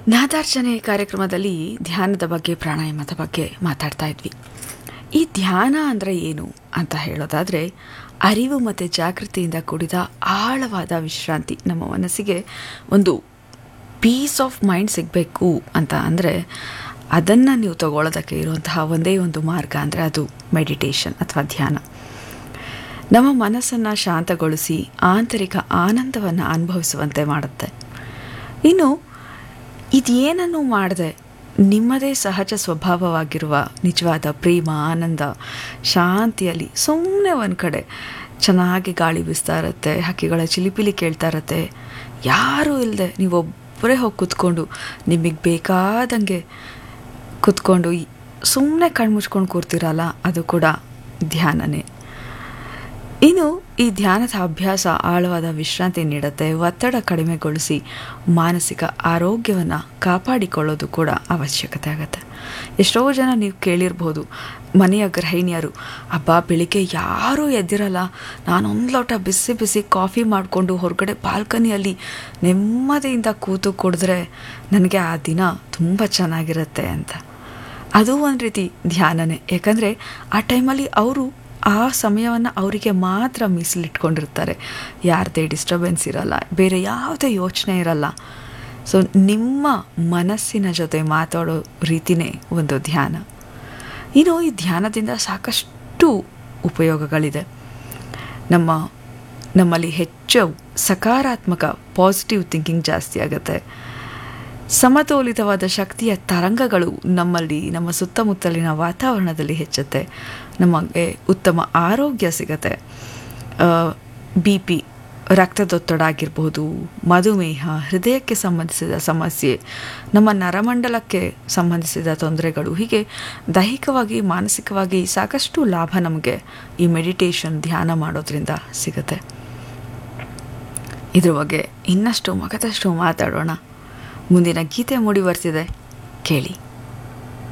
ನಾದಾರ್ಚನೆ ಕಾರ್ಯಕ್ರಮದಲ್ಲಿ ಧ್ಯಾನದ ಬಗ್ಗೆ ಪ್ರಾಣಾಯಾಮದ ಬಗ್ಗೆ ಮಾತಾಡ್ತಾ ಇದ್ವಿ ಈ ಧ್ಯಾನ ಅಂದರೆ ಏನು ಅಂತ ಹೇಳೋದಾದರೆ ಅರಿವು ಮತ್ತು ಜಾಗೃತಿಯಿಂದ ಕೂಡಿದ ಆಳವಾದ ವಿಶ್ರಾಂತಿ ನಮ್ಮ ಮನಸ್ಸಿಗೆ ಒಂದು ಪೀಸ್ ಆಫ್ ಮೈಂಡ್ ಸಿಗಬೇಕು ಅಂತ ಅಂದರೆ ಅದನ್ನು ನೀವು ತಗೊಳ್ಳೋದಕ್ಕೆ ಇರುವಂತಹ ಒಂದೇ ಒಂದು ಮಾರ್ಗ ಅಂದರೆ ಅದು ಮೆಡಿಟೇಷನ್ ಅಥವಾ ಧ್ಯಾನ ನಮ್ಮ ಮನಸ್ಸನ್ನು ಶಾಂತಗೊಳಿಸಿ ಆಂತರಿಕ ಆನಂದವನ್ನು ಅನುಭವಿಸುವಂತೆ ಮಾಡುತ್ತೆ ಇನ್ನು ಇದೇನನ್ನು ಮಾಡದೆ ನಿಮ್ಮದೇ ಸಹಜ ಸ್ವಭಾವವಾಗಿರುವ ನಿಜವಾದ ಪ್ರೇಮ ಆನಂದ ಶಾಂತಿಯಲ್ಲಿ ಸುಮ್ಮನೆ ಒಂದು ಕಡೆ ಚೆನ್ನಾಗಿ ಗಾಳಿ ಬೀಸ್ತಾ ಇರುತ್ತೆ ಹಕ್ಕಿಗಳ ಚಿಲಿಪಿಲಿ ಕೇಳ್ತಾ ಇರುತ್ತೆ ಯಾರೂ ಇಲ್ಲದೆ ನೀವೊಬ್ಬರೇ ಹೋಗಿ ಕೂತ್ಕೊಂಡು ನಿಮಗೆ ಬೇಕಾದಂಗೆ ಕೂತ್ಕೊಂಡು ಸುಮ್ಮನೆ ಕಣ್ಮುಚ್ಕೊಂಡು ಕೂರ್ತಿರಲ್ಲ ಅದು ಕೂಡ ಧ್ಯಾನನೇ ಇನ್ನು ಈ ಧ್ಯಾನದ ಅಭ್ಯಾಸ ಆಳವಾದ ವಿಶ್ರಾಂತಿ ನೀಡುತ್ತೆ ಒತ್ತಡ ಕಡಿಮೆಗೊಳಿಸಿ ಮಾನಸಿಕ ಆರೋಗ್ಯವನ್ನು ಕಾಪಾಡಿಕೊಳ್ಳೋದು ಕೂಡ ಅವಶ್ಯಕತೆ ಆಗುತ್ತೆ ಎಷ್ಟೋ ಜನ ನೀವು ಕೇಳಿರ್ಬೋದು ಮನೆಯ ಗೃಹಿಣಿಯರು ಹಬ್ಬ ಬೆಳಿಗ್ಗೆ ಯಾರೂ ಎದ್ದಿರಲ್ಲ ನಾನೊಂದು ಲೋಟ ಬಿಸಿ ಬಿಸಿ ಕಾಫಿ ಮಾಡಿಕೊಂಡು ಹೊರಗಡೆ ಬಾಲ್ಕನಿಯಲ್ಲಿ ನೆಮ್ಮದಿಯಿಂದ ಕೂತು ಕುಡಿದ್ರೆ ನನಗೆ ಆ ದಿನ ತುಂಬ ಚೆನ್ನಾಗಿರುತ್ತೆ ಅಂತ ಅದು ಒಂದು ರೀತಿ ಧ್ಯಾನನೇ ಯಾಕಂದರೆ ಆ ಟೈಮಲ್ಲಿ ಅವರು ಆ ಸಮಯವನ್ನು ಅವರಿಗೆ ಮಾತ್ರ ಮೀಸಲಿಟ್ಕೊಂಡಿರ್ತಾರೆ ಯಾರದೇ ಡಿಸ್ಟರ್ಬೆನ್ಸ್ ಇರಲ್ಲ ಬೇರೆ ಯಾವುದೇ ಯೋಚನೆ ಇರಲ್ಲ ಸೊ ನಿಮ್ಮ ಮನಸ್ಸಿನ ಜೊತೆ ಮಾತಾಡೋ ರೀತಿನೇ ಒಂದು ಧ್ಯಾನ ಇನ್ನು ಈ ಧ್ಯಾನದಿಂದ ಸಾಕಷ್ಟು ಉಪಯೋಗಗಳಿದೆ ನಮ್ಮ ನಮ್ಮಲ್ಲಿ ಹೆಚ್ಚು ಸಕಾರಾತ್ಮಕ ಪಾಸಿಟಿವ್ ಥಿಂಕಿಂಗ್ ಜಾಸ್ತಿ ಆಗುತ್ತೆ ಸಮತೋಲಿತವಾದ ಶಕ್ತಿಯ ತರಂಗಗಳು ನಮ್ಮಲ್ಲಿ ನಮ್ಮ ಸುತ್ತಮುತ್ತಲಿನ ವಾತಾವರಣದಲ್ಲಿ ಹೆಚ್ಚುತ್ತೆ ನಮಗೆ ಉತ್ತಮ ಆರೋಗ್ಯ ಸಿಗತ್ತೆ ಬಿ ಪಿ ರಕ್ತದೊತ್ತಡ ಆಗಿರ್ಬೋದು ಮಧುಮೇಹ ಹೃದಯಕ್ಕೆ ಸಂಬಂಧಿಸಿದ ಸಮಸ್ಯೆ ನಮ್ಮ ನರಮಂಡಲಕ್ಕೆ ಸಂಬಂಧಿಸಿದ ತೊಂದರೆಗಳು ಹೀಗೆ ದೈಹಿಕವಾಗಿ ಮಾನಸಿಕವಾಗಿ ಸಾಕಷ್ಟು ಲಾಭ ನಮಗೆ ಈ ಮೆಡಿಟೇಷನ್ ಧ್ಯಾನ ಮಾಡೋದ್ರಿಂದ ಸಿಗುತ್ತೆ ಇದ್ರ ಬಗ್ಗೆ ಇನ್ನಷ್ಟು ಮಗದಷ್ಟು ಮಾತಾಡೋಣ ಮುಂದಿನ ಗೀತೆ ಮೂಡಿ ಬರ್ತಿದೆ ಕೇಳಿ